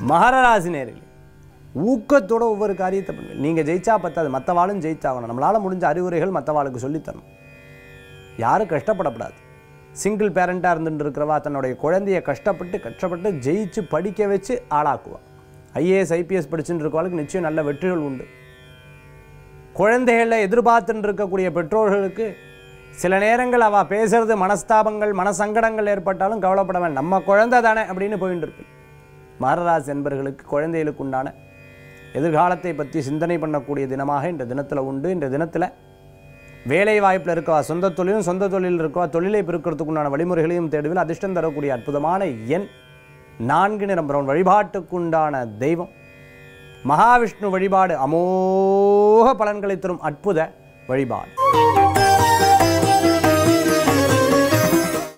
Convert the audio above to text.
மகர ராசி நேர்களே ஊக்கத்தோட ஒவ்வொரு காரியத்தை பண்ணுவேன் நீங்கள் ஜெயிச்சா பத்தாது மற்றவாளும் ஜெயிச்சாகணும் நம்மளால் முடிஞ்ச அறிவுரைகள் மற்றவாளுக்கு சொல்லித்தரணும் யாரும் கஷ்டப்படக்கூடாது சிங்கிள் பேரண்ட்டாக இருந்துட்டு இருக்கிறவா தன்னுடைய குழந்தைய கஷ்டப்பட்டு கஷ்டப்பட்டு ஜெயிச்சு படிக்க வச்சு ஆளாக்குவா ஐஏஎஸ் ஐபிஎஸ் படிச்சுட்டு இருக்கவளுக்கு நிச்சயம் நல்ல வெற்றிகள் உண்டு குழந்தைகளை எதிர்பார்த்துட்டு இருக்கக்கூடிய பெற்றோர்களுக்கு சில நேரங்கள் அவள் பேசுறது மனஸ்தாபங்கள் மனசங்கடங்கள் ஏற்பட்டாலும் கவலைப்பட வேண்டாம் நம்ம குழந்தை தானே அப்படின்னு போயிட்டு இருப்பேன் மகராஜ் என்பர்களுக்கு குழந்தைகளுக்கு உண்டான எதிர்காலத்தை பற்றி சிந்தனை பண்ணக்கூடிய தினமாக இந்த தினத்தில் உண்டு இந்த தினத்தில் வேலை வாய்ப்பில் இருக்கவா சொந்த தொழிலும் சொந்த தொழில் இருக்கவா தொழிலை பெருக்கிறதுக்கு உண்டான வழிமுறைகளையும் தேடுவில் அதிர்ஷ்டம் தரக்கூடிய அற்புதமான எண் நான்கு நிறம் பிரவுன் வழிபாட்டுக்குண்டான தெய்வம் மகாவிஷ்ணு வழிபாடு அமோக பலன்களை தரும் அற்புத வழிபாடு